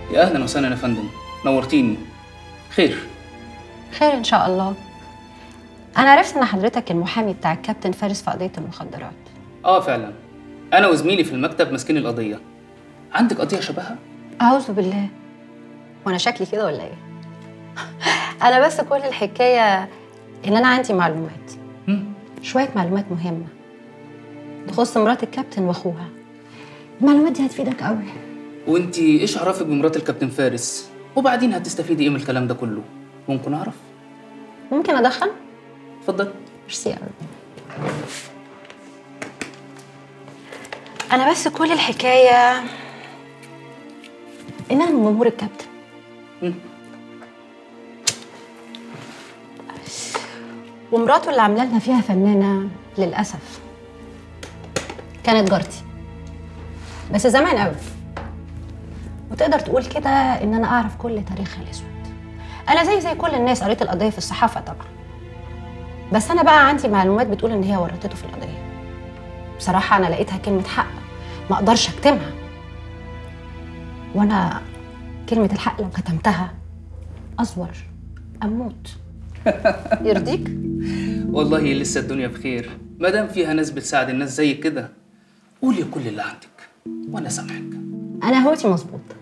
يا اهلا وسهلا يا فندم نورتيني خير خير ان شاء الله انا عرفت ان حضرتك المحامي بتاع الكابتن فارس في قضيه المخدرات اه فعلا انا وزميلي في المكتب ماسكين القضيه عندك قضيه شبهها اعوذ بالله وانا شكلي كده ولا ايه انا بس كل الحكايه ان انا عندي معلومات مم. شويه معلومات مهمه تخص مرات الكابتن واخوها المعلومات دي هتفيدك قوي وانتي ايش عرفك بمرات الكابتن فارس وبعدين هتستفيدي ايه من الكلام ده كله ممكن اعرف ممكن ادخل اتفضل ميرسي قوي انا بس كل الحكايه ان انا من جمهور الكابتن مم. ومراته اللي عامله لنا فيها فنانه للاسف كانت جارتي بس زمان قوي وتقدر تقول كده ان انا اعرف كل تاريخها الاسود انا زي زي كل الناس قريت القضيه في الصحافه طبعا بس انا بقى عندي معلومات بتقول ان هي ورطته في القضيه بصراحه انا لقيتها كلمه حق ما اقدرش اكتمها وانا كلمه الحق لو كتمتها ازور اموت يرضيك والله لسه الدنيا بخير ما دام فيها ناس بتساعد الناس زي كده قولي كل اللي عندك وانا سامحك انا هوتي مظبوط